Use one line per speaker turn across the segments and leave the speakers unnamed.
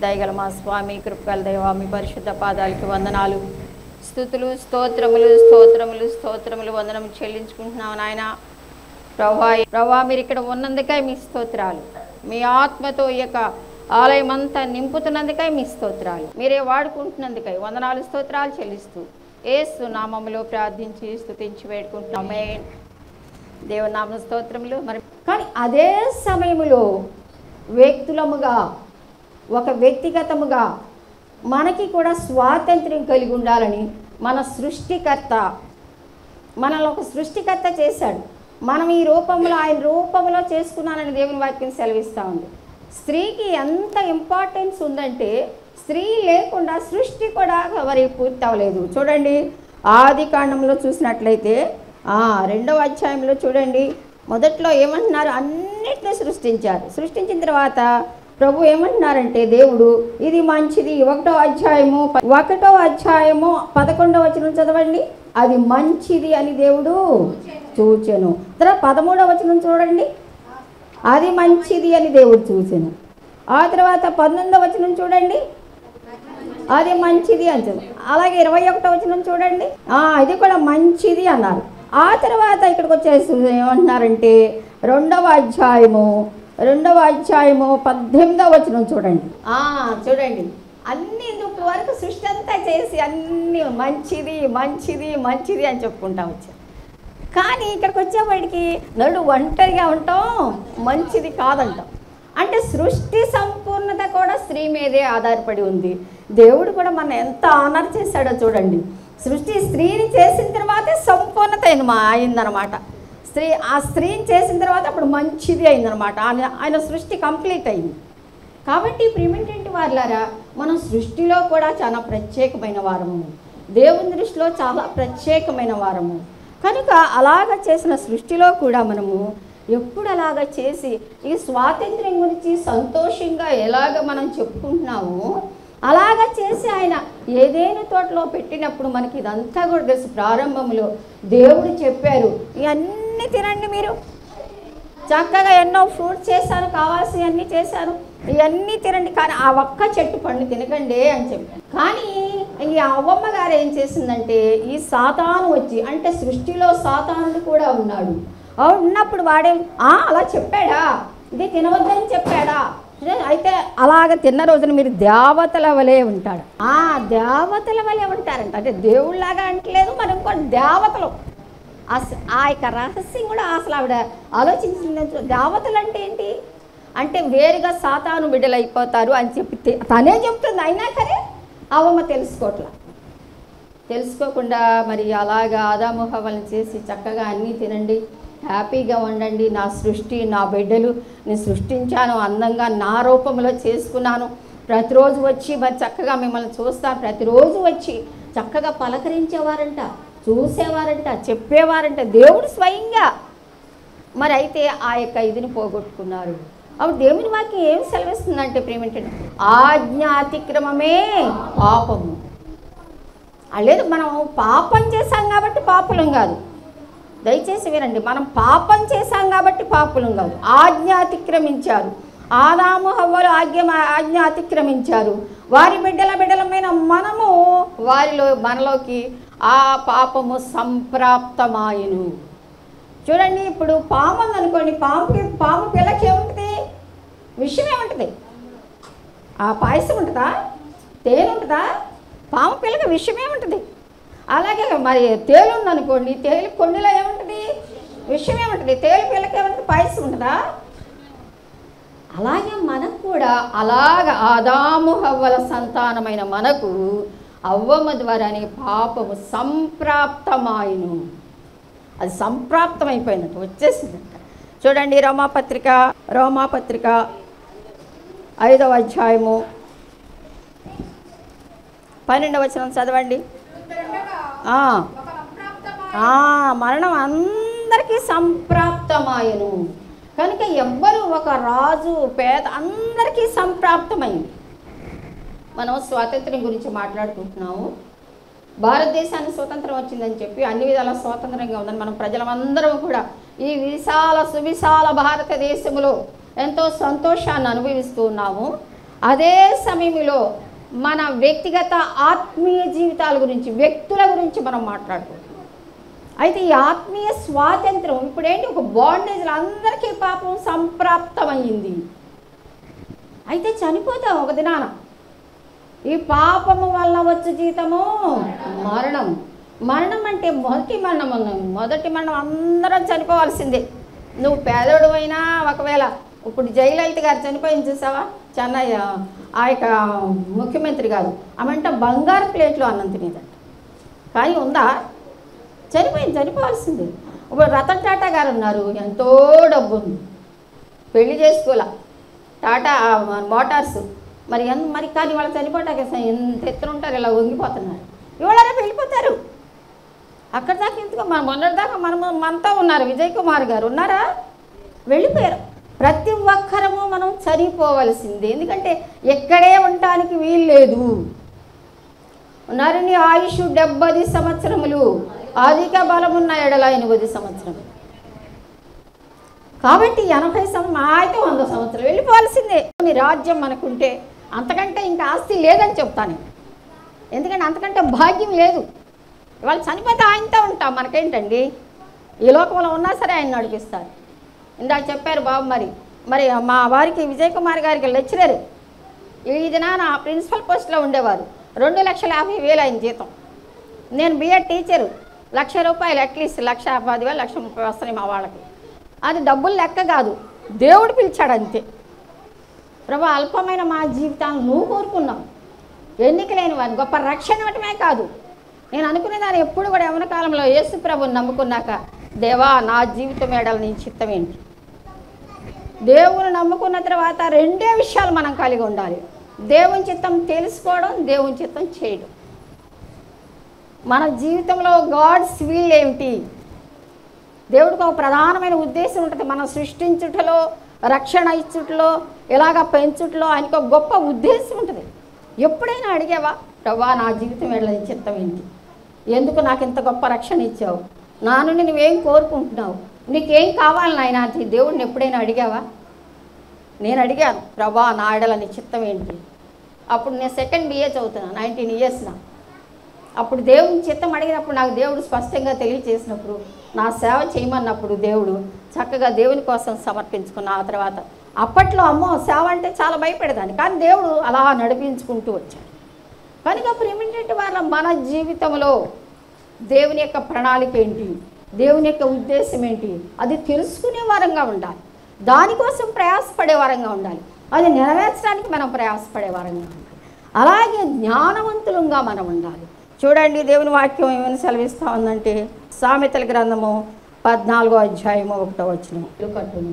దయగల మా స్వామి కృపగల దేవా మీ పరిశుద్ధ పాదాలకి వందనాలు స్థుతులు స్తోత్రములు స్తోత్రములు స్తోత్రములు వందనం చెల్లించుకుంటున్నాం నాయన ప్రభా ప్రభా మీరు ఇక్కడ ఉన్నందుకై మీ స్తోత్రాలు మీ ఆత్మతో ఈ యొక్క ఆలయం అంతా నింపుతున్నందుకై మీ స్తోత్రాలు మీరే వాడుకుంటున్నందుకై వందనాలు స్తోత్రాలు చెల్లిస్తూ ఏసు నామములో ప్రార్థించి స్తుతించి వేడుకుంటున్నామే దేవునామ స్తోత్రములు మరి కానీ అదే సమయంలో వ్యక్తులముగా ఒక వ్యక్తిగతముగా మనకి కూడా స్వాతంత్ర్యం కలిగి ఉండాలని మన సృష్టికర్త మనల్ని ఒక సృష్టికర్త చేశాడు మనం ఈ రూపంలో ఆయన రూపంలో చేసుకున్నానని దేవుని వాక్యం సెలవిస్తూ ఉంది స్త్రీకి ఎంత ఇంపార్టెన్స్ ఉందంటే స్త్రీ లేకుండా సృష్టి కూడా మరి పూర్తి అవ్వలేదు చూడండి ఆది కాండంలో చూసినట్లయితే ఆ, రెండవ అధ్యాయంలో చూడండి మొదట్లో ఏమంటున్నారు అన్నిటిని సృష్టించారు సృష్టించిన తర్వాత ప్రభు ఏమంటున్నారంటే దేవుడు ఇది మంచిది ఒకటో అధ్యాయము ఒకటో అధ్యాయము పదకొండవ వచనం చదవండి అది మంచిది అని దేవుడు చూచెను తర్వాత పదమూడవ వచనం చూడండి అది మంచిది అని దేవుడు చూచెను ఆ తర్వాత పంతొమ్మిదవ వచనం చూడండి అది మంచిది అని చెప్పి అలాగే ఇరవై ఒకటో వచనం చూడండి ఆ, ఇది కూడా మంచిది అన్నారు ఆ తర్వాత ఇక్కడికి వచ్చేసి ఏమంటున్నారంటే రెండవ అధ్యాయము రెండవ అధ్యాయము పద్దెనిమిదవ వచనం చూడండి ఆ, చూడండి అన్ని ఇప్పుడు వరకు సృష్టి అంతా చేసి అన్ని మంచిది మంచిది మంచిది అని చెప్పుకుంటా వచ్చారు కానీ ఇక్కడికి వచ్చేవాడికి నడు ఒంటరిగా ఉంటాం మంచిది కాదంటాం అంటే సృష్టి సంపూర్ణత కూడా స్త్రీ మీదే ఆధారపడి ఉంది దేవుడు కూడా మన ఎంత ఆనర్ చేశాడో చూడండి సృష్టి స్త్రీని చేసిన తర్వాతే సంపూర్ణత అయింది మా అయిందనమాట స్త్రీ ఆ స్త్రీని చేసిన తర్వాత అప్పుడు మంచిది అయిందనమాట ఆయన ఆయన సృష్టి కంప్లీట్ అయింది కాబట్టి ప్రిమిటెంట్ వారులారా మనం సృష్టిలో కూడా చాలా ప్రత్యేకమైన వారము దేవుని దృష్టిలో చాలా ప్రత్యేకమైన వారము కనుక అలాగ చేసిన సృష్టిలో కూడా మనము ఎప్పుడు అలాగ చేసి ఈ స్వాతంత్ర్యం గురించి సంతోషంగా ఎలాగ మనం చెప్పుకుంటున్నామో అలాగ చేసి ఆయన ఏదైనా తోటలో పెట్టినప్పుడు మనకి ఇదంతా కూడా తెలుసు ప్రారంభంలో దేవుడు చెప్పారు ఇవన్నీ తినండి మీరు చక్కగా ఎన్నో ఫ్రూట్స్ చేశాను కావాల్సినవన్నీ చేశాను ఇవన్నీ తినండి కానీ ఆ ఒక్క చెట్టు పండు తినకండి అని చెప్పాను కానీ ఈ అవ్వమ్మ గారు ఏం చేసిందంటే ఈ సాతాను వచ్చి అంటే సృష్టిలో సాతానుడు కూడా ఉన్నాడు ఆ ఉన్నప్పుడు వాడే "ఆ, అలా చెప్పాడా ఇది తినవద్దని చెప్పాడా "ఏ, అయితే అలాగ తిన్న రోజున మీరు దేవతల వలె ఉంటాడు ఆ దేవతల వలె ఉంటారంట అంటే దేవుళ్ళలాగా అంటలేదు మరి ఇంకో దేవతలు అస- ఆ యొక్క రహస్యం కూడా అసలు ఆవిడ ఆలోచించింది దేవతలు అంటే ఏంటి అంటే వేరుగా సాతాను బిడ్డలైపోతారు అని చెప్పి తె- తనే చెప్తుంది అయినా కానీ అవమ్మ తెలుసుకోవట్లా తెలుసుకోకుండా మరి అలాగా ఆదాము హవలను చేసి చక్కగా అన్నీ తినండి హ్యాపీగా ఉండండి నా సృష్టి నా బిడ్డలు నేను సృష్టించాను అందంగా నా రూపంలో చేసుకున్నాను ప్రతిరోజు వచ్చి మరి చక్కగా మిమ్మల్ని చూస్తాను ప్రతిరోజు వచ్చి చక్కగా పలకరించేవారంట చూసేవారంట చెప్పేవారంట దేవుడు స్వయంగా మరి అయితే ఆ యొక్క ఇదిని పోగొట్టుకున్నారు అప్పుడు దేవుని వాక్యం ఏం సెలవిస్తుందంటే ప్రేమేంటంటే ఆజ్ఞాతిక్రమమే పాపము ఆ లేదు మనం పాపం చేశాం కాబట్టి పాపులం కాదు దయచేసి వినండి మనం పాపం చేశాం కాబట్టి పాపులం కాదు ఆజ్ఞ అతిక్రమించారు ఆదాము హవ్వలు ఆజ్ఞ ఆజ్ఞ అతిక్రమించారు వారి బిడ్డల బిడ్డలమైన మనము వారిలో మనలోకి ఆ పాపము సంప్రాప్తమాయను చూడండి ఇప్పుడు పాము ఉందనుకోండి పాముకి పాము పిల్లకి ఏముంటుంది విషయం ఏముంటుంది ఆ పాయసం ఉంటుందా తేనె ఉంటుందా పాము పిల్లకి విషయం ఏముంటుంది అలాగే మరి తేలు ఉందనుకోండి తేలు కొండలో ఏముంటుంది విషయం ఏముంటుంది తేలు పిల్లకి ఏముంటుంది పాయసం ఉంటుందా అలాగే మనకు కూడా అలాగ ఆదాము హవ్వల సంతానమైన మనకు అవ్వమ్మ ద్వారానే పాపము సంప్రాప్తమాయను అది సంప్రాప్తమైపోయినట్టు వచ్చేసింది చూడండి రోమాపత్రిక రోమాపత్రిక ఐదవ అధ్యాయము పన్నెండవ వచనం చదవండి ఆ. ఆ, మరణం అందరికీ సంప్రాప్తమాయను కనుక ఎవ్వరు ఒక రాజు పేద అందరికీ సంప్రాప్తమైంది మనం స్వాతంత్ర్యం గురించి మాట్లాడుకుంటున్నాము భారతదేశానికి స్వతంత్రం వచ్చిందని చెప్పి అన్ని విధాల స్వాతంత్రంగా ఉందని మనం ప్రజలందరం కూడా ఈ విశాల సువిశాల భారతదేశంలో ఎంతో సంతోషాన్ని అనుభవిస్తూ ఉన్నాము అదే సమయంలో మన వ్యక్తిగత ఆత్మీయ జీవితాల గురించి వ్యక్తుల గురించి మనం మాట్లాడుకుంటున్నాం అయితే ఈ ఆత్మీయ స్వాతంత్రం ఇప్పుడేంటి ఒక బాండేజ్లో అందరికీ పాపం సంప్రాప్తమైంది అయితే చనిపోతాం ఒక దినాన ఈ పాపము వల్ల వచ్చే జీతము మరణం మరణం అంటే మొదటి మరణం అన్నాం. మొదటి మరణం అందరం చనిపోవాల్సిందే నువ్వు పేదోడు అయినా ఒకవేళ ఇప్పుడు జయలలిత గారు చనిపోయింది చూసావా చెన్నై ఆ, ఆ యొక్క ముఖ్యమంత్రి గారు ఆమెంట బంగారు ప్లేట్లో అన్నం తినేదంట కానీ ఉందా చనిపోయింది చనిపోవాల్సిందే ఇప్పుడు రతన్ టాటా గారు ఉన్నారు ఎంతో డబ్బు ఉంది పెళ్లి చేసుకోలే టాటా ఆ, మోటార్స్ మరి ఎంత మరి కానీ వాళ్ళు చనిపోటాక ఎంత ఎత్తున ఉంటారు ఇలా వంగిపోతున్నారు ఇవాళ రేపు వెళ్ళిపోతారు అక్కడ దాకా ఎందుకు మన మొన్నటిదాకా మనము మనతో ఉన్నారు విజయ్ కుమార్ గారు ఉన్నారా వెళ్ళిపోయారు ప్రతి ఒక్కరము మనం చనిపోవలసిందే ఎందుకంటే ఎక్కడే ఉండటానికి వీలు లేదు నరుని ఆయుష్ డెబ్బది సంవత్సరములు అధిక బలమున్న ఎడల ఎనిమిది సంవత్సరం కాబట్టి ఎనభై సంవత్సరం అయితే వంద సంవత్సరాలు వెళ్ళిపోవాల్సిందే నీ రాజ్యం మనకుంటే అంతకంటే ఇంకా ఆస్తి లేదని చెప్తాను ఎందుకంటే అంతకంటే భాగ్యం లేదు ఇవాళ చనిపోతే ఆయనతో ఉంటాం మనకేంటండి ఈ లోకంలో ఉన్నా సరే ఆయన నడిపిస్తారు ఇందాక చెప్పారు బాబు మరి మరి మా వారికి విజయ్ కుమార్ గారికి లెక్చరర్ ఈ దినాన ప్రిన్సిపల్ పోస్ట్లో ఉండేవారు రెండు లక్షల యాభై వేలు ఆయన జీతం నేను బిఎడ్ టీచరు లక్ష రూపాయలు అట్లీస్ట్ లక్ష పదివేలు లక్ష ముప్పై వస్తున్నాయి మా వాళ్ళకి అది డబ్బులు లెక్క కాదు దేవుడు పిలిచాడు అంతే ప్రభా అల్పమైన మా జీవితాలను నువ్వు కోరుకున్నావు ఎన్నిక లేని వారిని గొప్ప రక్షణ ఇవ్వటమే కాదు నేను అనుకునేదాన్ని ఎప్పుడు కూడా యవన కాలంలో యేసు ప్రభుని నమ్ముకున్నాక దేవా నా జీవితం ఏడాలి నీ చిత్తం ఏంటి దేవుని నమ్ముకున్న తర్వాత రెండే విషయాలు మనం కలిగి ఉండాలి దేవుని చిత్తం తెలుసుకోవడం దేవుని చిత్తం చేయడం మన జీవితంలో గాడ్స్ వీల్ ఏమిటి దేవుడికి ఒక ప్రధానమైన ఉద్దేశం ఉంటుంది మనం సృష్టించుటలో రక్షణ ఇచ్చుటలో ఇలాగ పెంచుటలో ఆయనకు ఒక గొప్ప ఉద్దేశం ఉంటుంది ఎప్పుడైనా అడిగావా ప్రభా నా జీవితం వెళ్ళని చిత్తం ఏంటి ఎందుకు నాకు ఇంత గొప్ప రక్షణ ఇచ్చావు నా నుండి నువ్వేం కోరుకుంటున్నావు నీకేం కావాలి నాయన అని దేవుడిని ఎప్పుడైనా అడిగావా నేను అడిగాను ప్రభా నా ఎడల నీ చిత్తం ఏంటి అప్పుడు నేను సెకండ్ బిఏ చదువుతున్నాను నైన్టీన్ ఇయర్స్ నా అప్పుడు దేవుని చిత్తం అడిగినప్పుడు నాకు దేవుడు స్పష్టంగా తెలియచేసినప్పుడు నా సేవ చేయమన్నప్పుడు దేవుడు చక్కగా దేవుని కోసం సమర్పించుకున్న ఆ తర్వాత అప్పట్లో అమ్మో సేవ అంటే చాలా భయపడేదాన్ని కానీ దేవుడు అలా నడిపించుకుంటూ వచ్చాడు కనుక ప్రేమించేటి వాళ్ళ మన జీవితంలో దేవుని యొక్క ప్రణాళిక ఏంటి దేవుని యొక్క ఉద్దేశం ఏంటి అది తెలుసుకునే వారంగా ఉండాలి దానికోసం ప్రయాసపడే వారంగా ఉండాలి అది నెరవేర్చడానికి మనం ప్రయాసపడే వారంగా ఉండాలి అలాగే జ్ఞానవంతులంగా మనం ఉండాలి చూడండి దేవుని వాక్యం ఏమైనా సెలవిస్తా ఉందంటే సామెతల గ్రంథము పద్నాలుగో అధ్యాయము ఒకటో వచ్చిన ఇల్లు కట్టుంది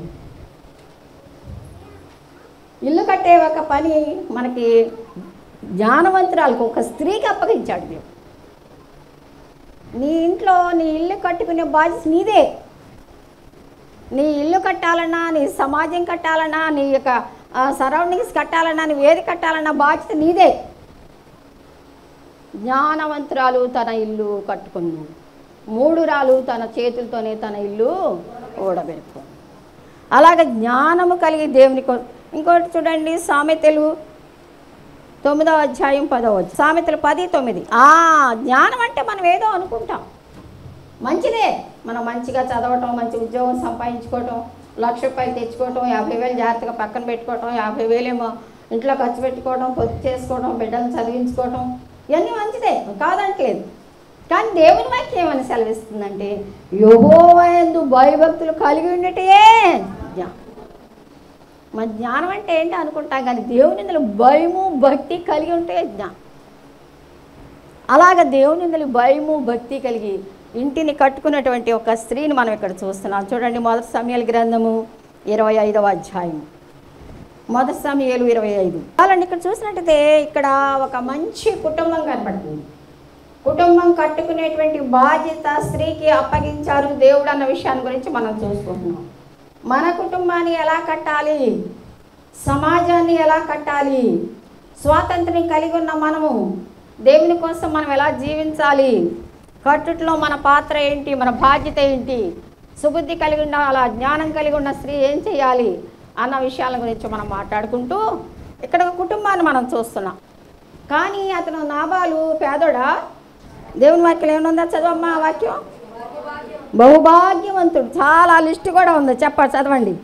ఇల్లు కట్టే ఒక పని మనకి జ్ఞానవంతురాలకు ఒక స్త్రీకి అప్పగించాడు దేవుడు నీ ఇంట్లో నీ ఇల్లు కట్టుకునే బాధ్యత నీదే నీ ఇల్లు కట్టాలన్నా నీ సమాజం కట్టాలన్నా నీ యొక్క సరౌండింగ్స్ కట్టాలన్నా నువ్వు ఏది కట్టాలన్నా బాధ్యత నీదే జ్ఞానవంతురాలు తన ఇల్లు కట్టుకుంది మూడురాలు తన చేతులతోనే తన ఇల్లు ఓడబెట్టుకుంది అలాగే జ్ఞానము కలిగి దేవుని కో ఇంకోటి చూడండి సామెతలు తొమ్మిదో అధ్యాయం పదో వచ్చి సామెతలు పది తొమ్మిది ఆ జ్ఞానం అంటే మనం ఏదో అనుకుంటాం మంచిదే మనం మంచిగా చదవటం మంచి ఉద్యోగం సంపాదించుకోవటం లక్ష రూపాయలు తెచ్చుకోవటం యాభై వేలు జాగ్రత్తగా పక్కన పెట్టుకోవటం యాభై వేలేమో ఇంట్లో ఖర్చు పెట్టుకోవడం పొత్తు చేసుకోవడం బిడ్డలను చదివించుకోవటం ఇవన్నీ మంచిదే కాదంటలేదు కానీ దేవుని వాక్యం ఏమని సెలవిస్తుందంటే యోగోవయందు భయభక్తులు కలిగి ఉండటే జ్ఞానం మన జ్ఞానం అంటే ఏంటి అనుకుంటాం కానీ దేవుని ఇందులో భయము భక్తి కలిగి ఉంటే జ్ఞానం అలాగ దేవుని ఇందులో భయము భక్తి కలిగి ఇంటిని కట్టుకున్నటువంటి ఒక స్త్రీని మనం ఇక్కడ చూస్తున్నాం చూడండి మొదటి సమయాల గ్రంథము ఇరవై ఐదవ అధ్యాయం మొదటి సమయాలు ఇరవై ఐదు అలాంటి ఇక్కడ చూసినట్టయితే ఇక్కడ ఒక మంచి కుటుంబం కనపడుతుంది కుటుంబం కట్టుకునేటువంటి బాధ్యత స్త్రీకి అప్పగించారు దేవుడు అన్న విషయాన్ని గురించి మనం చూసుకుంటున్నాం మన కుటుంబాన్ని ఎలా కట్టాలి సమాజాన్ని ఎలా కట్టాలి స్వాతంత్రం కలిగి ఉన్న మనము దేవుని కోసం మనం ఎలా జీవించాలి కట్టుట్లో మన పాత్ర ఏంటి మన బాధ్యత ఏంటి సుబుద్ధి కలిగి ఉన్న అలా జ్ఞానం కలిగి ఉన్న స్త్రీ ఏం చేయాలి అన్న విషయాల గురించి మనం మాట్లాడుకుంటూ ఇక్కడ ఒక కుటుంబాన్ని మనం చూస్తున్నాం కానీ అతను నాబాలు పేదోడా దేవుని వాక్యం ఏమనుందా చదవమ్మా ఆ వాక్యం బహుభాగ్యవంతుడు చాలా లిస్ట్ కూడా ఉంది చెప్ప చదవండి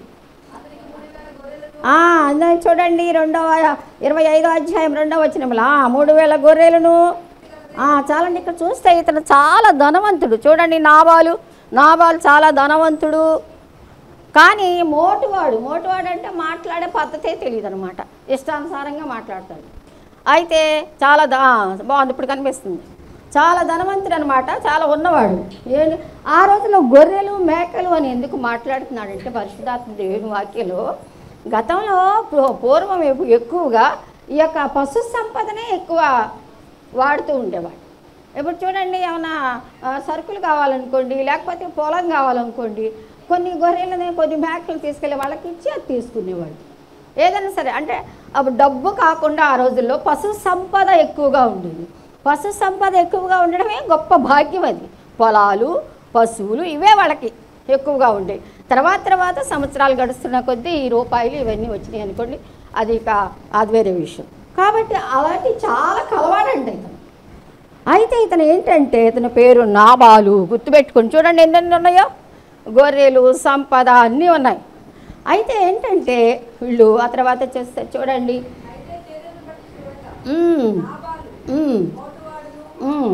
ఆ, అందులో చూడండి రెండవ ఇరవై ఐదో అధ్యాయం రెండవ వచ్చినములు మూడు వేల గొర్రెలను ఆ, చాలండి ఇక్కడ చూస్తే ఇతను చాలా ధనవంతుడు చూడండి నాబాలు నాబాలు చాలా ధనవంతుడు కానీ మోటువాడు మోటువాడు అంటే మాట్లాడే పద్ధతే తెలియదు అనమాట ఇష్టానుసారంగా మాట్లాడతాడు అయితే చాలా ద ఆ, బాగుంది ఇప్పుడు కనిపిస్తుంది చాలా ధనవంతుడు అనమాట చాలా ఉన్నవాడు ఏంటి ఆ రోజుల్లో గొర్రెలు మేకలు అని ఎందుకు మాట్లాడుతున్నాడంటే పరిశుధాత్మ దేవుని వాక్యలో గతంలో పూ- పూర్వం ఎప్పు- ఎక్కువగా ఈ యొక్క పశు సంపదనే ఎక్కువ వాడుతూ ఉండేవాడు ఇప్పుడు చూడండి ఏమైనా ఆ, సరుకులు కావాలనుకోండి లేకపోతే పొలం కావాలనుకోండి కొన్ని గొర్రెలని కొన్ని మేకలు తీసుకెళ్ళి వాళ్ళకి ఇచ్చి అది తీసుకునేవాడు ఏదైనా సరే అంటే అప్పుడు డబ్బు కాకుండా ఆ రోజుల్లో పశు సంపద ఎక్కువగా ఉండేది పశు సంపద ఎక్కువగా ఉండడమే గొప్ప భాగ్యం అది పొలాలు పశువులు ఇవే వాళ్ళకి ఎక్కువగా ఉండేవి తర్వాత తర్వాత సంవత్సరాలు గడుస్తున్న కొద్దీ ఈ రూపాయలు ఇవన్నీ వచ్చినాయి అనుకోండి అది ఇక అది వేరే విషయం కాబట్టి అలాంటి చాలా కలవాడండి ఇతను అయితే ఇతను ఏంటంటే ఇతని పేరు నాబాలు గుర్తుపెట్టుకొని చూడండి ఎన్నెన్ని ఉన్నాయో గొర్రెలు సంపద అన్నీ ఉన్నాయి అయితే ఏంటంటే వీళ్ళు ఆ తర్వాత చేస్తే చూడండి ఉమ్, ఉమ్, ఉమ్.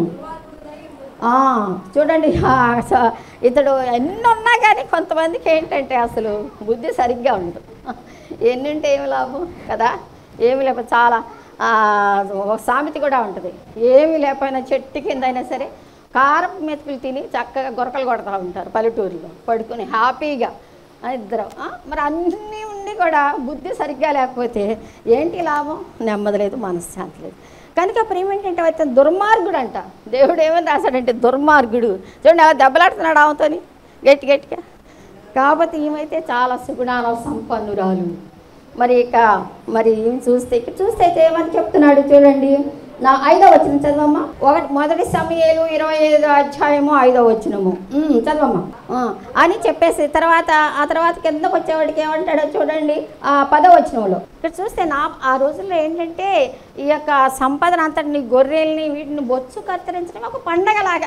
ఆ, చూడండి ఆ, స- ఇతడు ఎన్ని ఉన్నా కానీ కొంతమందికి ఏంటంటే అసలు బుద్ధి సరిగ్గా ఉండదు ఎన్ని ఉంటే ఏమి లాభం కదా ఏమి లేకపోతే చాలా ఆ, ఒక సామెత కూడా ఉంటుంది ఏమీ లేకపోయినా చెట్టు కింద అయినా సరే కారపు మెతుకులు తిని చక్కగా గొరకలు కొడతా ఉంటారు పల్లెటూరులో పడుకొని హ్యాపీగా ఆ, ఇద్దరం ఆ, మరి అన్నీ ఉండి కూడా బుద్ధి సరిగ్గా లేకపోతే ఏంటి లాభం నెమ్మది లేదు మనశ్శాంతి లేదు కనుక ప్రేమ ఏంటంటే అతను దుర్మార్గుడు అంట దేవుడు ఏమని రాశాడంటే దుర్మార్గుడు చూడండి అలా దెబ్బలాడుతున్నాడు ఆమెతోని గట్టి గట్టిగా కాబట్టి ఈమెతే చాలా సుగుణాల సంపన్నురాలు మరి ఇక మరి ఏం చూస్తే ఇక్కడ చూస్తే అయితే ఏమని చెప్తున్నాడు చూడండి నా ఐదో వచ్చిన చదవమ్మా ఒకటి మొదటి సమయాలు ఇరవై ఐదో అధ్యాయము ఐదో వచ్చినము ఉమ్, చదవమ్మా ఆ, అని చెప్పేసి తర్వాత ఆ తర్వాత కిందకు వచ్చేవాడికి ఏమంటాడో చూడండి ఆ పదో వచ్చినంలో ఇక్కడ చూస్తే నా ఆ రోజుల్లో ఏంటంటే ఈ యొక్క సంపదన అంతటిని గొర్రెల్ని వీటిని బొచ్చు కత్తిరించడం ఒక పండగలాగా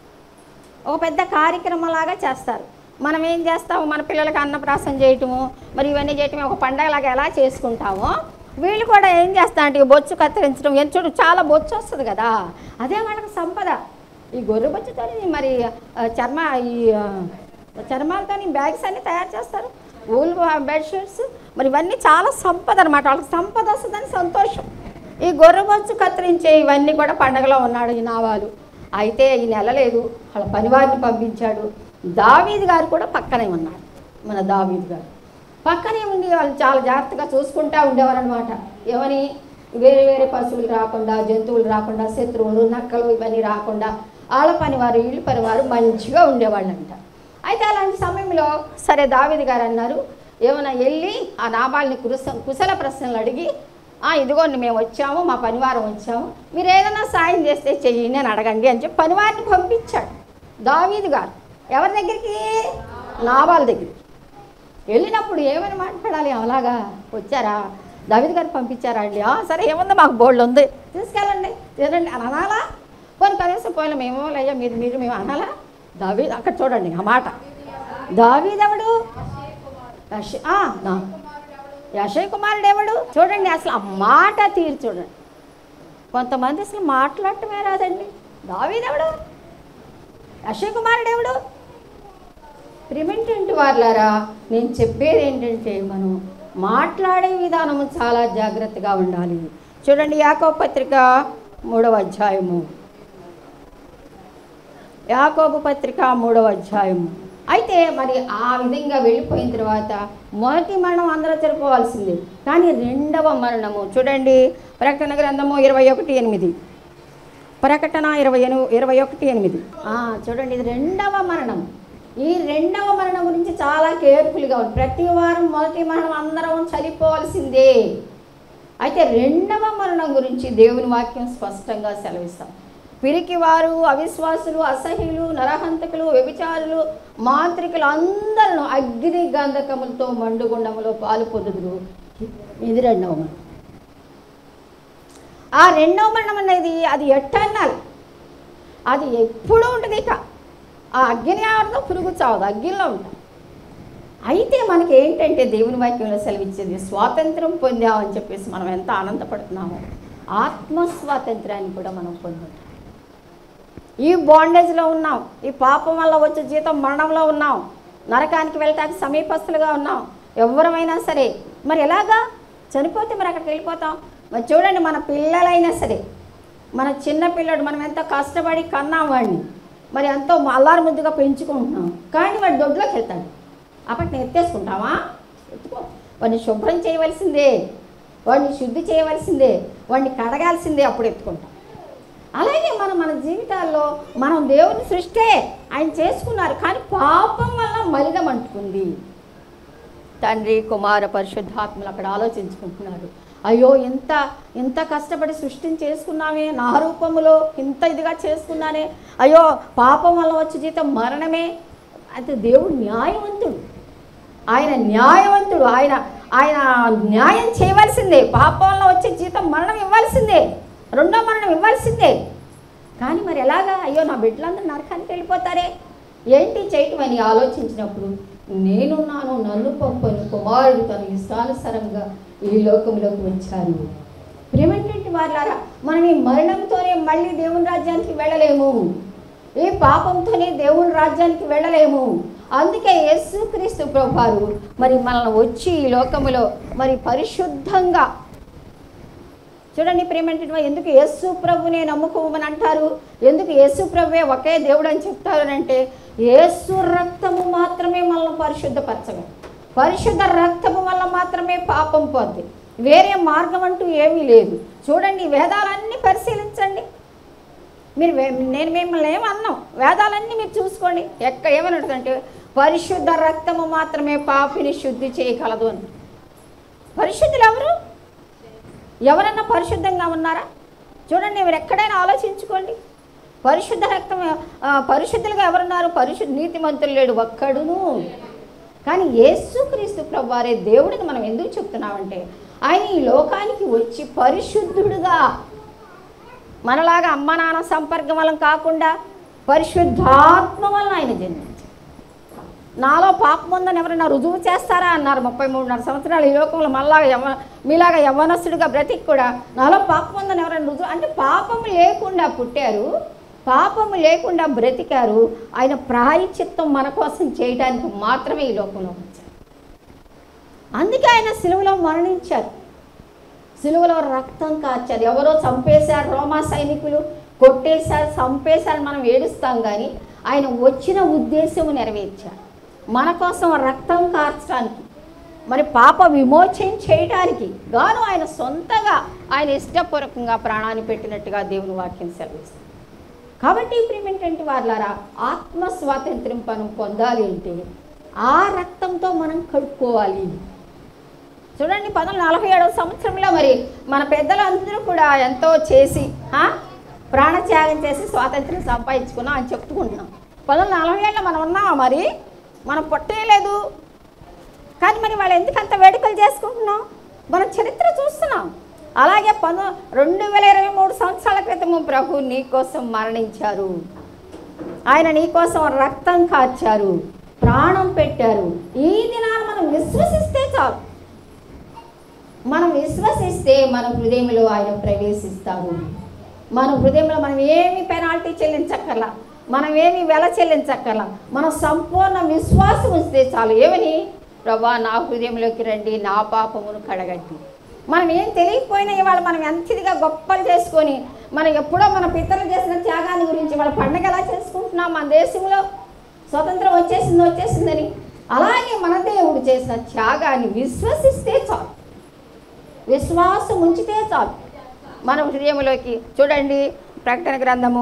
ఒక పెద్ద కార్యక్రమంలాగా చేస్తారు మనం ఏం చేస్తాము మన పిల్లలకి అన్నప్రాసం చేయటము మరి ఇవన్నీ చేయటం ఒక పండగలాగా ఎలా చేసుకుంటామో వీళ్ళు కూడా ఏం చేస్తారంటే ఈ బొచ్చు కత్తిరించడం ఏం చూడు చాలా బొచ్చు వస్తుంది కదా అదే వాళ్ళకి సంపద ఈ గొర్రె బొచ్చుతో మరి ఆ, చర్మ ఈ ఆ, చర్మాలతో బ్యాగ్స్ అన్ని తయారు చేస్తారు ఊల్ బెడ్షీట్స్ మరి ఇవన్నీ చాలా సంపద అనమాట వాళ్ళకి సంపద వస్తుందని సంతోషం ఈ గొర్రె బొచ్చు కత్తిరించే ఇవన్నీ కూడా పండగలో ఉన్నాడు ఈ నావాలు అయితే ఈ నెల లేదు వాళ్ళ పనివారిని పంపించాడు దావీద్ గారు కూడా పక్కనే ఉన్నారు మన దావీద్ గారు పక్కనే ఉండి వాళ్ళు చాలా జాగ్రత్తగా చూసుకుంటూ ఉండేవారు అనమాట ఏమని వేరే వేరే పశువులు రాకుండా జంతువులు రాకుండా శత్రువులు నక్కలు ఇవన్నీ రాకుండా వాళ్ళ పనివారు వీళ్ళ పనివారు మంచిగా ఉండేవాళ్ళంట అయితే అలాంటి సమయంలో సరే దావీద్ గారు అన్నారు ఏమైనా వెళ్ళి ఆ నాబాల్ని కురుస కుశల ప్రశ్నలు అడిగి "ఆ, ఇదిగోండి మేము వచ్చాము మా పనివారం వచ్చాము మీరు ఏదైనా సాయం చేస్తే చెయ్యండి అని అడగండి అని చెప్పి పనివారిని పంపించాడు దావీదు గారు ఎవరి దగ్గరికి నాబాల దగ్గరికి వెళ్ళినప్పుడు ఏమని మాట్లాడాలి అలాగా వచ్చారా దావిద్ గారు పంపించారా అండి "ఆ, సరే ఏముంది మాకు బోల్డ్ ఉంది తీసుకెళ్ళండి తినండి అని అనాలా పోనీ కనీసం పోయిన మేము అయ్యా మీరు మీరు మేము అనాలా దావీ అక్కడ చూడండి ఆ మాట దావీదెవడు యశ- ఆ, నా- యశయ్ కుమారుడు ఎవడు చూడండి అసలు ఆ మాట తీరు చూడండి కొంతమంది అసలు మాట్లాడటమే రాదండి దావీదెవడు యశయ్ కుమారుడు ఎవడు ప్రిమెంటెంట్ వాళ్ళారా నేను చెప్పేది ఏంటంటే మనం మాట్లాడే విధానము చాలా జాగ్రత్తగా ఉండాలి చూడండి యాకో పత్రిక మూడవ అధ్యాయము యాకోబు పత్రిక మూడవ అధ్యాయము అయితే మరి ఆ విధంగా వెళ్ళిపోయిన తర్వాత మొదటి మరణం అందరూ జరుపుకోవాల్సిందే కానీ రెండవ మరణము చూడండి ప్రకటన గ్రంథము ఇరవై ఒకటి ఎనిమిది ప్రకటన ఇరవై ఎను ఇరవై ఒకటి ఎనిమిది ఆ, చూడండి ఇది రెండవ మరణం ఈ రెండవ మరణం గురించి చాలా కేర్ఫుల్గా ఉంది ప్రతి వారం మొదటి మరణం అందరం చనిపోవాల్సిందే అయితే రెండవ మరణం గురించి దేవుని వాక్యం స్పష్టంగా సెలవిస్తాం పిరికివారు అవిశ్వాసులు అసహ్యులు నరహంతకులు వ్యభిచారులు మాంత్రికులు అందరూ అగ్ని గంధకములతో మండుగుండములో పాలు పొందుదురు ఇది రెండవ మరణం ఆ రెండవ మరణం అనేది అది ఎట్టర్నల్ అది ఎప్పుడూ ఉంటుంది ఇక ఆ అగ్ని ఆవరణతో పురుగు చావదు అగ్నిలో ఉంటుంది అయితే మనకి ఏంటంటే దేవుని వాక్యంలో సెలవిచ్చేది స్వాతంత్రం పొందామని చెప్పేసి మనం ఎంత ఆనందపడుతున్నామో ఆత్మ స్వాతంత్రాన్ని కూడా మనం పొందాం ఈ బాండేజ్లో ఉన్నాం ఈ పాపం వల్ల వచ్చే జీతం మరణంలో ఉన్నాం నరకానికి వెళ్ళటానికి సమీపస్తులుగా ఉన్నాం ఎవరమైనా సరే మరి ఎలాగా చనిపోతే మరి అక్కడికి వెళ్ళిపోతాం మరి చూడండి మన పిల్లలైనా సరే మన చిన్న పిల్లడు మనం ఎంత కష్టపడి కన్నాం వాడిని మరి ఎంతో అల్లారు ముద్దుగా పెంచుకుంటున్నాం కానీ వాడు దొడ్లోకి వెళ్తాడు అప్పటిని ఎత్తేసుకుంటామా ఎత్తుకో వాడిని శుభ్రం చేయవలసిందే వాడిని శుద్ధి చేయవలసిందే వాడిని కడగాల్సిందే అప్పుడు ఎత్తుకుంటాం అలాగే మనం మన జీవితాల్లో మనం దేవుని సృష్టే ఆయన చేసుకున్నారు కానీ పాపం వల్ల మలినం అంటుకుంది తండ్రి కుమార పరిశుద్ధాత్మలు అక్కడ ఆలోచించుకుంటున్నారు అయ్యో ఇంత ఇంత కష్టపడి సృష్టిని చేసుకున్నామే నా రూపములో ఇంత ఇదిగా చేసుకున్నానే అయ్యో పాపం వల్ల వచ్చే జీతం మరణమే అయితే దేవుడు న్యాయవంతుడు ఆయన న్యాయవంతుడు ఆయన ఆయన న్యాయం చేయవలసిందే పాపం వల్ల వచ్చే జీతం మరణం ఇవ్వాల్సిందే రెండో మరణం ఇవ్వాల్సిందే కానీ మరి ఎలాగా అయ్యో నా బిడ్డలందరూ నరకానికి వెళ్ళిపోతారే ఏంటి చేయటం అని ఆలోచించినప్పుడు నేనున్నాను నన్ను పంపను కుమారుడు తన ఇష్టానుసారంగా ఈ లోకంలోకి వచ్చారు ప్రేమేంటంటే వాళ్ళారా మనం ఈ మరణంతోనే మళ్ళీ దేవుని రాజ్యానికి వెళ్ళలేము ఈ పాపంతోనే దేవుని రాజ్యానికి వెళ్ళలేము అందుకే యేసుక్రీస్తు ప్రభువారు మరి మనల్ని వచ్చి ఈ లోకములో మరి పరిశుద్ధంగా చూడండి ప్రేమేంటంటే ఎందుకు యేసు ప్రభునే నమ్ముకోమని అంటారు ఎందుకు యేసు ప్రభువే ఒకే దేవుడు అని చెప్తారు అని అంటే యేసు రక్తము మాత్రమే మనల్ని పరిశుద్ధపరచగలదు పరిశుద్ధ రక్తము వల్ల మాత్రమే పాపం పోద్ది వేరే మార్గం అంటూ ఏమీ లేదు చూడండి ఈ వేదాలన్నీ పరిశీలించండి మీరు వే- నేను మిమ్మల్ని ఏమన్నాం వేదాలన్నీ మీరు చూసుకోండి ఎక్కడ ఏమని ఉంటుందంటే పరిశుద్ధ రక్తము మాత్రమే పాపిని శుద్ధి చేయగలదు అని పరిశుద్ధులు ఎవరు ఎవరన్నా పరిశుద్ధంగా ఉన్నారా చూడండి మీరు ఎక్కడైనా ఆలోచించుకోండి పరిశుద్ధ రక్తం ఆ, పరిశుద్ధులుగా ఎవరున్నారు పరిశుద్ధ నీతిమంతులు లేడు ఒక్కడును కానీ యేసుక్రీస్తు ప్రభు వారే దేవుడిని మనం ఎందుకు చెప్తున్నామంటే ఆయన ఈ లోకానికి వచ్చి పరిశుద్ధుడుగా మనలాగా అమ్మ నాన్న సంపర్కం వల్ల కాకుండా పరిశుద్ధాత్మ వలన ఆయన జన్మించారు నాలో పాపం ఉందని ఎవరైనా రుజువు చేస్తారా అన్నారు ముప్పై మూడున్నర సంవత్సరాలు ఈ లోకంలో మళ్ళా యవ మీలాగా యవనస్తుడిగా బ్రతికి కూడా నాలో పాపం ఉందని ఎవరైనా రుజువు అంటే పాపం లేకుండా పుట్టారు పాపము లేకుండా బ్రతికారు ఆయన ప్రాయచిత్తం మన కోసం చేయడానికి మాత్రమే ఈ లోకంలో వచ్చారు అందుకే ఆయన సిలువలో మరణించారు సిలువలో రక్తం కార్చారు ఎవరో చంపేశారు రోమా సైనికులు కొట్టేశారు చంపేశారు మనం ఏడుస్తాం కానీ ఆయన వచ్చిన ఉద్దేశము నెరవేర్చారు మన కోసం రక్తం కార్చడానికి మరి పాప విమోచన చేయడానికి గాను ఆయన సొంతగా ఆయన ఇష్టపూర్వకంగా ప్రాణాన్ని పెట్టినట్టుగా దేవుని వాక్యం సెలవిస్తుంది కాబట్టి ఇప్పుడు ఏంటంటే వాళ్ళారా ఆత్మ స్వాతంత్ర్యం మనం పొందాలి అంటే ఆ రక్తంతో మనం కడుక్కోవాలి చూడండి పంతొమ్మిది నలభై ఏడవ సంవత్సరంలో మరి మన పెద్దలందరూ కూడా ఎంతో చేసి ఆ, ప్రాణత్యాగం చేసి స్వాతంత్రం సంపాదించుకున్నాం అని చెప్పుకుంటున్నాం పంతొమ్మిది నలభై ఏళ్ళలో మనం ఉన్నామా మరి మనం పొట్టేయలేదు కానీ మరి వాళ్ళు ఎందుకు అంత వేడుకలు చేసుకుంటున్నాం మనం చరిత్ర చూస్తున్నాం అలాగే పంతొ రెండు వేల ఇరవై మూడు సంవత్సరాల క్రితము ప్రభు నీ కోసం మరణించారు ఆయన నీ కోసం రక్తం కార్చారు ప్రాణం పెట్టారు ఈ దినాన్ని మనం విశ్వసిస్తే చాలు మనం విశ్వసిస్తే మన హృదయంలో ఆయన ప్రవేశిస్తాడు మన హృదయంలో మనం ఏమి పెనాల్టీ చెల్లించక్కర్లా మనం ఏమి వెల చెల్లించక్కర్లా మనం సంపూర్ణ విశ్వాసం ఉంచితే చాలు ఏమని ప్రభా నా హృదయంలోకి రండి నా పాపమును కడగండి మనం ఏం తెలియకపోయినా ఇవాళ మనం ఎంతదిగా గొప్పలు చేసుకొని మనం ఎప్పుడో మన పితరులు చేసిన త్యాగాన్ని గురించి వాళ్ళ పండగ ఎలా చేసుకుంటున్నాం మన దేశంలో స్వతంత్రం వచ్చేసింది వచ్చేసిందని అలాగే మన దేవుడు చేసిన త్యాగాన్ని విశ్వసిస్తే చాలు విశ్వాసం ఉంచితే చాలు మన హృదయంలోకి చూడండి ప్రకటన గ్రంథము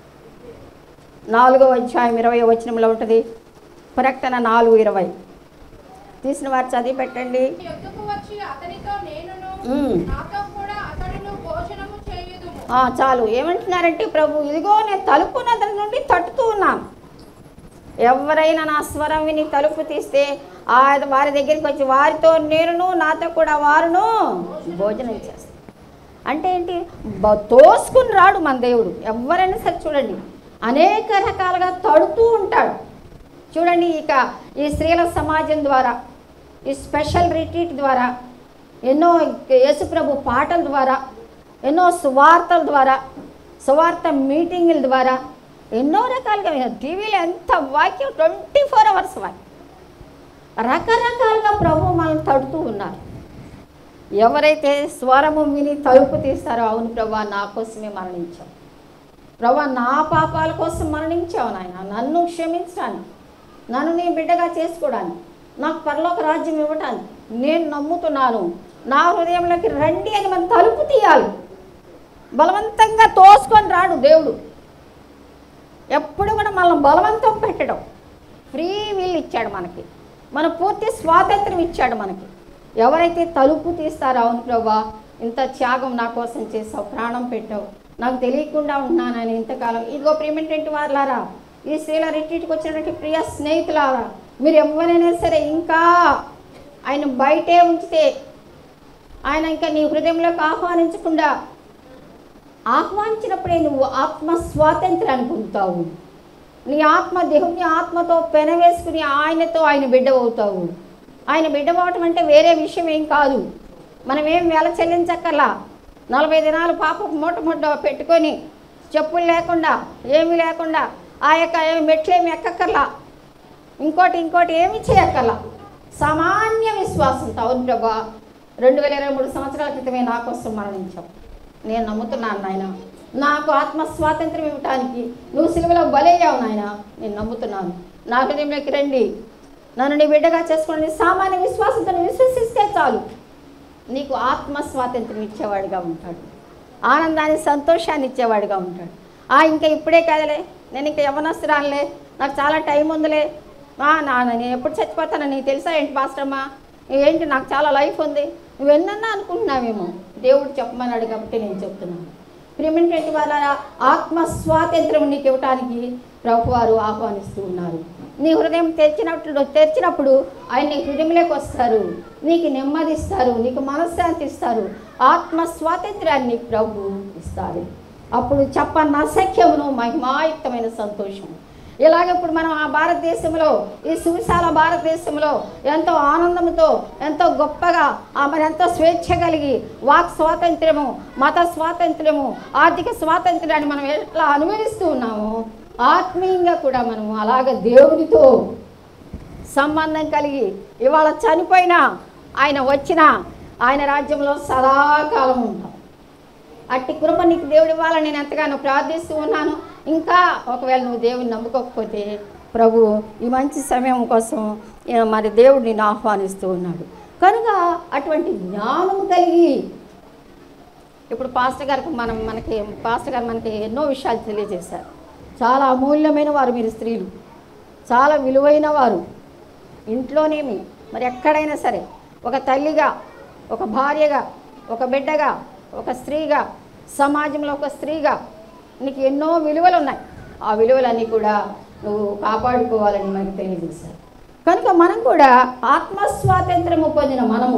నాలుగో అధ్యాయం ఇరవై వచనంలో ఉంటుంది ప్రకటన నాలుగు ఇరవై తీసిన వారు చదివి పెట్టండి
యొద్దకు వచ్చి అతనితో నేనును
మ్మ్.
నాతో కూడా అతడును భోజనము చేయుదుము
ఆ, చాలు ఏమంటున్నారంటే ప్రభు ఇదిగో నేను తలుపు నది నుండి తట్టుతూ ఉన్నాను ఎవరైనా నా స్వరం విని తలుపు తీస్తే ఆ వారి దగ్గరికి వచ్చి వారితో నేనును నాతో కూడా వారును భోజనం చేస్తాను అంటే ఏంటి బ- తోసుకుని రాడు మన దేవుడు ఎవరైనా సరే చూడండి అనేక రకాలుగా తడుతూ ఉంటాడు చూడండి ఇక ఈ స్త్రీల సమాజం ద్వారా ఈ స్పెషల్ రిట్రీట్ ద్వారా ఎన్నో యేసుప్రభు పాటల ద్వారా ఎన్నో సువార్తల ద్వారా సువార్త మీటింగుల ద్వారా ఎన్నో రకాలుగా టీవీలో ఎంత వాక్యం ట్వంటీ ఫోర్ అవర్స్ వాక్యం రకరకాలుగా ప్రభు మనల్ని తడుతూ ఉన్నారు ఎవరైతే స్వరము విని తలుపు తీస్తారో అవును ప్రభా నా కోసమే మరణించావు ప్రభా నా పాపాల కోసం మరణించావు నాయన నన్ను క్షమించడానికి నన్ను నీ బిడ్డగా చేసుకోవడానికి నాకు పరలోక రాజ్యం ఇవ్వడానికి నేను నమ్ముతున్నాను నా హృదయంలోకి రండి అని మనం తలుపు తీయాలి బలవంతంగా తోసుకొని రాడు దేవుడు ఎప్పుడు కూడా మనల్ని బలవంతం పెట్టడం ఫ్రీ విల్ ఇచ్చాడు మనకి మన పూర్తి స్వాతంత్రం ఇచ్చాడు మనకి ఎవరైతే తలుపు తీస్తారో అవును ప్రభా ఇంత త్యాగం నా కోసం చేసావు ప్రాణం పెట్టావు నాకు తెలియకుండా ఉన్నానని ఇంతకాలం ఇదిగో ప్రేమేంటంటే వారులారా ఈ స్త్రీల రిట్రీట్కి వచ్చినటువంటి ప్రియ స్నేహితులారా మీరు ఎవరైనా సరే ఇంకా ఆయన బయటే ఉంచితే ఆయన ఇంకా నీ హృదయంలోకి ఆహ్వానించకుండా ఆహ్వానించినప్పుడే నువ్వు ఆత్మ స్వాతంత్రాన్ని పొందుతావు నీ ఆత్మ దేవుని ఆత్మతో పెనవేసుకుని ఆయనతో ఆయన బిడ్డ అవుతావు ఆయన బిడ్డ అవటం అంటే వేరే విషయం ఏం కాదు మనం ఏం వెల చెల్లించక్కర్లా నలభై దినాలు పాప మూట మూట పెట్టుకొని చెప్పులు లేకుండా ఏమీ లేకుండా ఆ యొక్క మెట్లు ఏమి ఎక్కక్కర్లా ఇంకోటి ఇంకోటి ఏమి చేయక్కర్లా సామాన్య విశ్వాసంతో అవును ప్రభా రెండు వేల ఇరవై మూడు సంవత్సరాల క్రితమే నా కోసం మరణించావు నేను నమ్ముతున్నాను నాయన నాకు ఆత్మ స్వాతంత్రం ఇవ్వటానికి నువ్వు సిలువలో బలయ్యావు నాయన నేను నమ్ముతున్నాను నా హృదయంలోకి రండి నన్ను నీ బిడ్డగా చేసుకోండి సామాన్య విశ్వాసంతో నువ్వు విశ్వసిస్తే చాలు నీకు ఆత్మ స్వాతంత్రం ఇచ్చేవాడిగా ఉంటాడు ఆనందాన్ని సంతోషాన్ని ఇచ్చేవాడిగా ఉంటాడు ఆ ఇంకా ఇప్పుడే కాదులే నేను ఇంకా యవనస్తురాలే నాకు చాలా టైం ఉందిలే ఆ, నా నేను ఎప్పుడు చచ్చిపోతానో నీకు తెలుసా ఏంటి పాస్టమ్మా ఏంటి నాకు చాలా లైఫ్ ఉంది నువ్వు ఎన్నన్నా అనుకుంటున్నావేమో దేవుడు చెప్పమన్నాడు కాబట్టి నేను చెప్తున్నాను ప్రియమైనటువంటి వాళ్ళ ఆత్మ స్వాతంత్రం నీకు ఇవ్వటానికి ప్రభువారు ఆహ్వానిస్తూ ఉన్నారు నీ హృదయం తెరిచినట్లు తెరిచినప్పుడు ఆయన నీ హృదయంలోకి వస్తారు నీకు నెమ్మదిస్తారు నీకు మనశ్శాంతి ఇస్తారు ఆత్మ స్వాతంత్రాన్ని ప్రభు ఇస్తారు అప్పుడు చెప్పన్న అసఖ్యమును మహిమాయుక్తమైన సంతోషం ఇలాగ ఇప్పుడు మనం ఆ భారతదేశంలో ఈ సువిశాల భారతదేశంలో ఎంతో ఆనందంతో ఎంతో గొప్పగా ఆ మరి ఎంతో స్వేచ్ఛ కలిగి వాక్ స్వాతంత్ర్యము మత స్వాతంత్ర్యము ఆర్థిక స్వాతంత్ర్యాన్ని మనం ఎట్లా అనుభవిస్తూ ఉన్నామో ఆత్మీయంగా కూడా మనము అలాగ దేవునితో సంబంధం కలిగి ఇవాళ చనిపోయినా ఆయన వచ్చినా ఆయన రాజ్యంలో సదాకాలం ఉంటాం అట్టి కృప నీకు దేవుడు ఇవ్వాలని నేను ఎంతగానో ప్రార్థిస్తూ ఉన్నాను ఇంకా ఒకవేళ నువ్వు దేవుని నమ్ముకోకపోతే ప్రభు ఈ మంచి సమయం కోసం ఏ, మరి దేవుడు నిన్ను ఆహ్వానిస్తూ ఉన్నాడు కనుక అటువంటి జ్ఞానం కలిగి ఇప్పుడు పాస్టర్ గారికి మనం మనకి పాస్టర్ గారు మనకి ఎన్నో విషయాలు తెలియజేశారు చాలా అమూల్యమైన వారు మీరు స్త్రీలు చాలా విలువైన వారు ఇంట్లోనేమి మరి ఎక్కడైనా సరే ఒక తల్లిగా ఒక భార్యగా ఒక బిడ్డగా ఒక స్త్రీగా సమాజంలో ఒక స్త్రీగా నీకు ఎన్నో విలువలు ఉన్నాయి ఆ విలువలన్నీ కూడా నువ్వు కాపాడుకోవాలని మనకు తెలియజేశారు కనుక మనం కూడా ఆత్మస్వాతంత్రము పొందిన మనము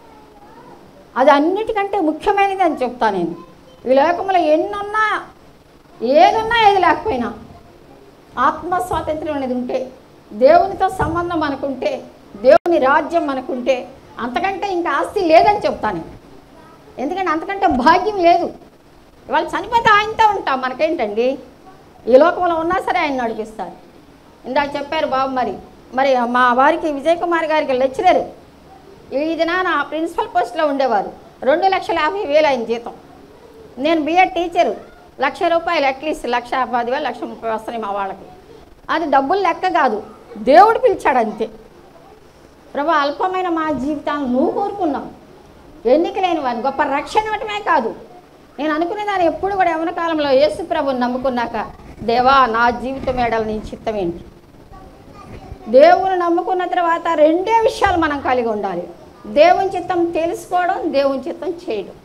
అది అన్నిటికంటే ముఖ్యమైనది అని చెప్తా నేను ఈ లోకంలో ఎన్నున్నా ఏదున్నా ఏది లేకపోయినా ఆత్మ స్వాతంత్రం అనేది ఉంటే దేవునితో సంబంధం మనకుంటే దేవుని రాజ్యం మనకుంటే అంతకంటే ఇంకా ఆస్తి లేదని చెప్తాను నేను ఎందుకంటే అంతకంటే భాగ్యం లేదు ఇవాళ చనిపోతే ఆయనతో ఉంటాం మనకేంటండి ఈ లోకంలో ఉన్నా సరే ఆయన నడిపిస్తారు ఇందాక చెప్పారు బాబు మరి మరి మా వారికి విజయ్ కుమార్ గారికి లెక్చరర్ ఈ దినాన ప్రిన్సిపల్ పోస్ట్లో ఉండేవారు రెండు లక్షల యాభై వేలు ఆయన జీతం నేను బిఎడ్ టీచరు లక్ష రూపాయలు అట్లీస్ట్ లక్ష పదివేలు లక్ష ముప్పై వస్తున్నాయి మా వాళ్ళకి అది డబ్బులు లెక్క కాదు దేవుడు పిలిచాడు అంతే ప్రభా అల్పమైన మా జీవితాన్ని నువ్వు కోరుకున్నావు ఎన్నిక లేని వారిని గొప్ప రక్షణ ఇవ్వటమే కాదు నేను అనుకునేదాన్ని ఎప్పుడు కూడా యవన కాలంలో యేసు ప్రభుని నమ్ముకున్నాక దేవా నా జీవితం ఏడాలి నీ చిత్తం ఏంటి దేవుని నమ్ముకున్న తర్వాత రెండే విషయాలు మనం కలిగి ఉండాలి దేవుని చిత్తం తెలుసుకోవడం దేవుని చిత్తం చేయడం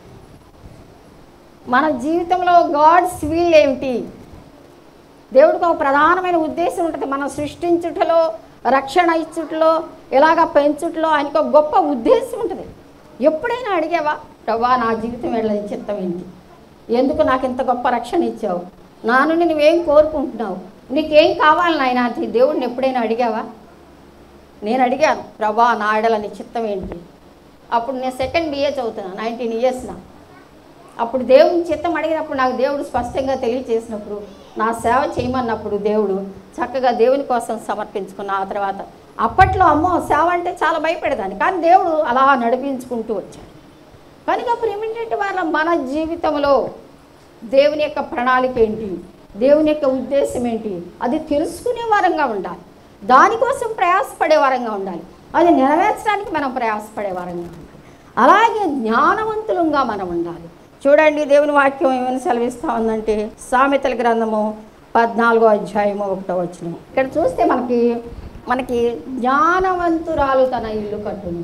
మన జీవితంలో గాడ్స్ విల్ ఏమిటి దేవుడికి ఒక ప్రధానమైన ఉద్దేశం ఉంటుంది మనం సృష్టించుటలో రక్షణ ఇచ్చుటలో ఇలాగ పెంచుటలో ఆయనకు ఒక గొప్ప ఉద్దేశం ఉంటుంది ఎప్పుడైనా అడిగావా ప్రభా నా జీవితం వెళ్ళని చిత్తం ఏంటి ఎందుకు నాకు ఇంత గొప్ప రక్షణ ఇచ్చావు నా నుండి నువ్వేం కోరుకుంటున్నావు నీకేం కావాలి నాయన అంటే దేవుడిని ఎప్పుడైనా అడిగావా నేను అడిగాను ప్రభా నా ఆడలని చిత్తం ఏంటి అప్పుడు నేను సెకండ్ బిఏ చదువుతున్నాను నైన్టీన్ ఇయర్స్ నా అప్పుడు దేవుని చిత్తం అడిగినప్పుడు నాకు దేవుడు స్పష్టంగా తెలియచేసినప్పుడు నా సేవ చేయమన్నప్పుడు దేవుడు చక్కగా దేవుని కోసం సమర్పించుకున్న ఆ తర్వాత అప్పట్లో అమ్మో సేవ అంటే చాలా భయపడేదాన్ని కానీ దేవుడు అలా నడిపించుకుంటూ వచ్చాడు కనుక ప్రేమించేటి వాళ్ళ మన జీవితంలో దేవుని యొక్క ప్రణాళిక ఏంటి దేవుని యొక్క ఉద్దేశం ఏంటి అది తెలుసుకునే వారంగా ఉండాలి దానికోసం ప్రయాసపడే వారంగా ఉండాలి అది నెరవేర్చడానికి మనం ప్రయాసపడే వారంగా ఉండాలి అలాగే జ్ఞానవంతులంగా మనం ఉండాలి చూడండి దేవుని వాక్యం ఏమైనా సెలవిస్తా ఉందంటే సామెతల గ్రంథము పద్నాలుగో అధ్యాయము ఒకటో వచ్చిన ఇక్కడ చూస్తే మనకి మనకి జ్ఞానవంతురాలు తన ఇల్లు కట్టుంది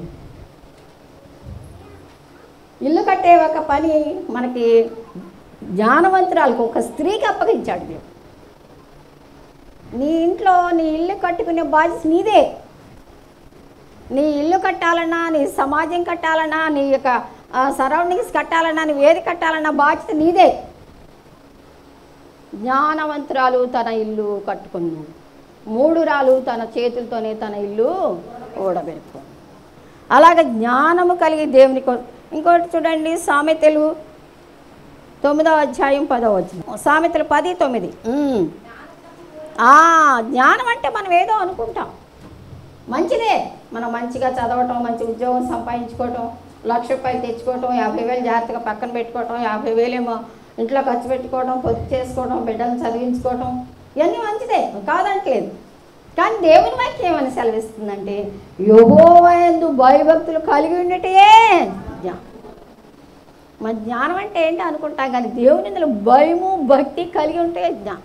ఇల్లు కట్టే ఒక పని మనకి జ్ఞానవంతురాలకు ఒక స్త్రీకి అప్పగించాడు దేవుడు నీ ఇంట్లో నీ ఇల్లు కట్టుకునే బాధ్యత నీదే నీ ఇల్లు కట్టాలన్నా నీ సమాజం కట్టాలన్నా నీ యొక్క సరౌండింగ్స్ కట్టాలన్నా నువ్వు ఏది కట్టాలన్నా బాధ్యత నీదే జ్ఞానవంతురాలు తన ఇల్లు కట్టుకున్నాడు మూడు రాలు తన చేతులతోనే తన ఇల్లు ఓడబెట్టుకో అలాగ జ్ఞానము కలిగి దేవుని కో ఇంకోటి చూడండి సామెతలు తొమ్మిదవ అధ్యాయం పదవ వచ్చిన సామెతలు పది తొమ్మిది ఉమ్. ఆ జ్ఞానం అంటే మనం ఏదో అనుకుంటాం మంచిదే మనం మంచిగా చదవటం మంచి ఉద్యోగం సంపాదించుకోవటం లక్ష రూపాయలు తెచ్చుకోవటం యాభై వేలు జాగ్రత్తగా పక్కన పెట్టుకోవటం యాభై వేలేమో ఇంట్లో ఖర్చు పెట్టుకోవడం పొదుపు చేసుకోవడం బిడ్డలను చదివించుకోవటం ఇవన్నీ మంచిదే కాదంటలేదు కానీ దేవుని వాక్యం ఏమని సెలవిస్తుందంటే యోగోవయందు భయభక్తులు కలిగి ఉండటే జ్ఞానం మన జ్ఞానం అంటే ఏంటి అనుకుంటాం కానీ దేవుని ఇందులో భయము భక్తి కలిగి ఉంటే జ్ఞానం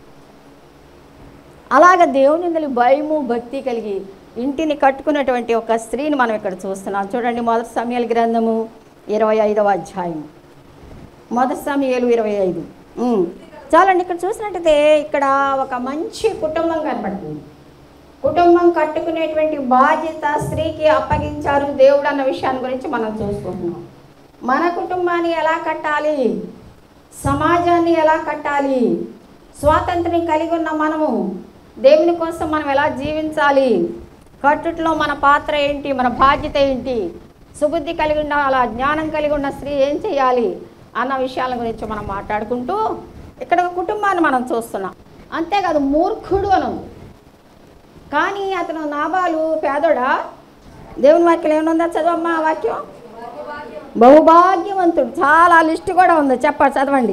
అలాగ దేవుని ఇందులో భయము భక్తి కలిగి ఇంటిని కట్టుకున్నటువంటి ఒక స్త్రీని మనం ఇక్కడ చూస్తున్నాం చూడండి మొదటి సమయాల గ్రంథము ఇరవై ఐదవ అధ్యాయం మొదటి సమయాలు ఇరవై ఐదు ఉమ్. చాలండి ఇక్కడ చూసినట్టయితే ఇక్కడ ఒక మంచి కుటుంబం కనపడుతుంది కుటుంబం కట్టుకునేటువంటి బాధ్యత స్త్రీకి అప్పగించారు దేవుడు అన్న విషయాన్ని గురించి మనం చూసుకుంటున్నాం మన కుటుంబాన్ని ఎలా కట్టాలి సమాజాన్ని ఎలా కట్టాలి స్వాతంత్రం కలిగి ఉన్న మనము దేవుని కోసం మనం ఎలా జీవించాలి కట్టుట్లో మన పాత్ర ఏంటి మన బాధ్యత ఏంటి సుబుద్ధి కలిగి ఉన్న అలా జ్ఞానం కలిగి ఉన్న స్త్రీ ఏం చేయాలి అన్న విషయాల గురించి మనం మాట్లాడుకుంటూ ఇక్కడ ఒక కుటుంబాన్ని మనం చూస్తున్నాం అంతేకాదు మూర్ఖుడు అని ఉంది. కానీ అతను నాబాలు పేదోడా దేవుని వాక్యం ఏమనుందా చదవమ్మా ఆ వాక్యం బహుభాగ్యవంతుడు చాలా లిస్ట్ కూడా ఉంది చెప్ప చదవండి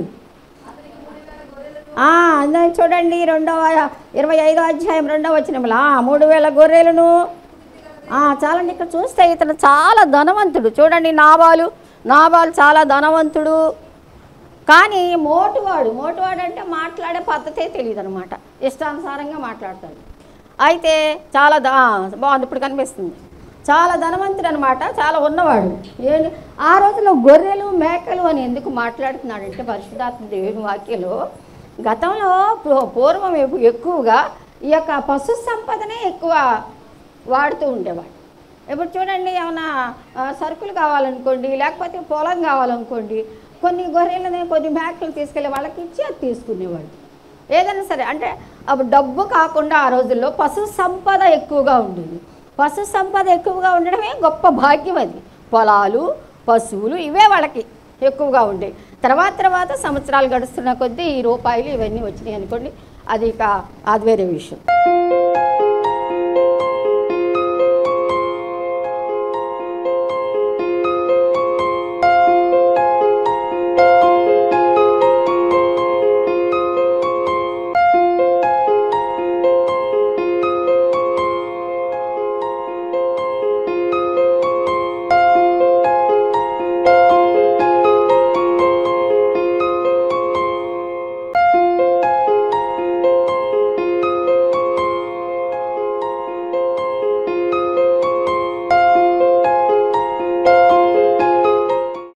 ఆ, అందులో చూడండి రెండవ ఇరవై ఐదో అధ్యాయం రెండవ వచ్చినములా మూడు వేల గొర్రెలను ఆ, చాలండి ఇక్కడ చూస్తే ఇతను చాలా ధనవంతుడు చూడండి నాబాలు నాబాలు చాలా ధనవంతుడు కానీ మోటువాడు మోటువాడు అంటే మాట్లాడే పద్ధతే తెలియదు అనమాట ఇష్టానుసారంగా మాట్లాడతాడు అయితే చాలా దా బాగుంది ఇప్పుడు కనిపిస్తుంది చాలా ధనవంతుడు అనమాట చాలా ఉన్నవాడు ఏంటి ఆ రోజుల్లో గొర్రెలు మేకలు అని ఎందుకు మాట్లాడుతున్నాడంటే పరిశుధాత్మ దేవుని వాక్యలో గతంలో పూ- పూర్వం ఎప్పు- ఎక్కువగా ఈ యొక్క పశు సంపదనే ఎక్కువ వాడుతూ ఉండేవాడు ఇప్పుడు చూడండి ఏమైనా ఆ, సరుకులు కావాలనుకోండి లేకపోతే పొలం కావాలనుకోండి కొన్ని గొర్రెలని కొన్ని మేకలు తీసుకెళ్ళి వాళ్ళకి ఇచ్చి అది తీసుకునేవాడు ఏదైనా సరే అంటే అప్పుడు డబ్బు కాకుండా ఆ రోజుల్లో పశు సంపద ఎక్కువగా ఉండేది పశు సంపద ఎక్కువగా ఉండడమే గొప్ప భాగ్యం అది పొలాలు పశువులు ఇవే వాళ్ళకి ఎక్కువగా ఉండేవి తర్వాత తర్వాత సంవత్సరాలు గడుస్తున్న కొద్దీ ఈ రూపాయలు ఇవన్నీ వచ్చినాయి అనుకోండి అది ఇక అది వేరే విషయం